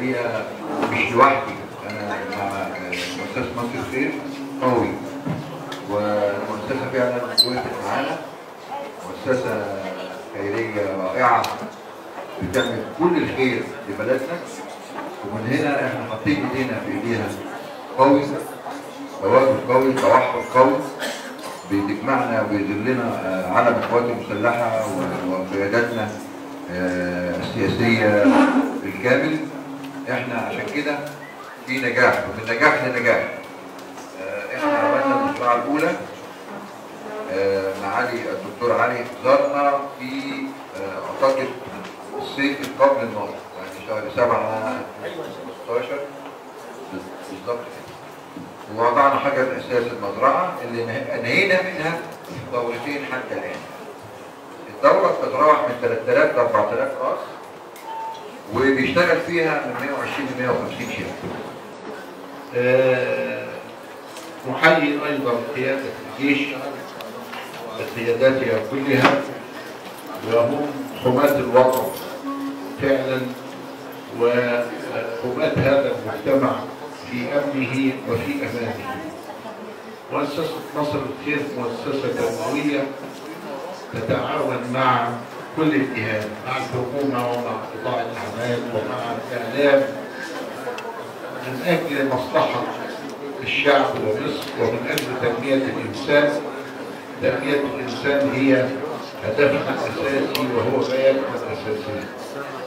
الحقيقه مش لوحدي انا مع مؤسسه مصر الخير قوي والمؤسسه فعلا وقفت معانا مؤسسه خيريه رائعه بتعمل كل الخير لبلدنا ومن هنا احنا حاطين ايدينا في ايديها قوي تواجد قوي توحد قوي بتجمعنا وبيدلنا علم القوات المسلحه وقياداتنا السياسيه بالكامل احنا عشان كده في نجاح ومن نجاح لنجاح احنا عملنا المشروع الاولى معالي الدكتور علي زارنا في اعتقد الصيف قبل الماضي يعني شهر 7 2015 بالظبط ووضعنا حجر اساس المزرعه اللي انهينا منها دورتين حتى الان. الدوره بتتراوح من 3000 ل 4000 راس وبيشتغل فيها من 120 ل 150 شركه. آه، نحيي ايضا قياده الجيش بقياداتها كلها وهم حماة الوطن فعلا وحماة هذا المجتمع في امنه وفي امانه. مؤسسه مصر الخير مؤسسه دوليه تتعاون مع كل الجهات مع الحكومه ومع قطاع الاعمال ومع الاعلام من اجل مصلحه الشعب ومصر ومن اجل تنميه الانسان تنميه الانسان هي هدفنا الاساسي وهو غايتنا الاساسيه